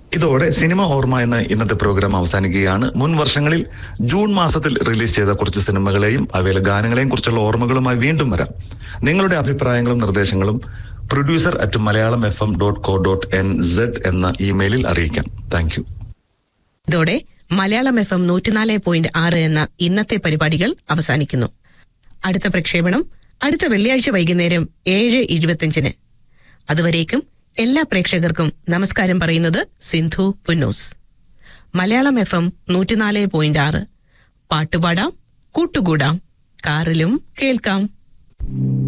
ഇതോടെ സിനിമ ഓർമ്മ എന്ന ഇന്നത്തെ പ്രോഗ്രാം അവസാനിക്കുകയാണ് മുൻ വർഷങ്ങളിൽ ജൂൺ മാസത്തിൽ റിലീസ് ചെയ്ത കുറച്ച് സിനിമകളെയും അവയിലെ ഗാനങ്ങളെയും കുറിച്ചുള്ള ഓർമ്മകളുമായി വീണ്ടും വരാം നിങ്ങളുടെ അഭിപ്രായങ്ങളും നിർദ്ദേശങ്ങളും producer at Malayalam F M dot co dot N Z എന്ന ഇമെയിലിൽ അറിയിക്കാം താങ്ക് യു ഇതോടെ മലയാളം എഫ് എം നൂറ്റിനാല് പോയിന്റ് ആറ് എന്ന ഇന്നത്തെ പരിപാടികൾ അവസാനിക്കുന്നു അടുത്ത പ്രക്ഷേപണം അടുത്ത വെള്ളിയാഴ്ച വൈകുന്നേരം ഏഴ് ഇരുപത്തിയഞ്ചിന് അതുവരേക്കും എല്ലാ പ്രേക്ഷകർക്കും നമസ്കാരം പറയുന്നത് സിന്ധു പുന്നൂസ് മലയാളം എഫ് എം നൂറ്റിനാല് പോയിന്റ് ആറ് പാട്ടുപാടാം കൂട്ടുകൂടാം കാറിലും കേൾക്കാം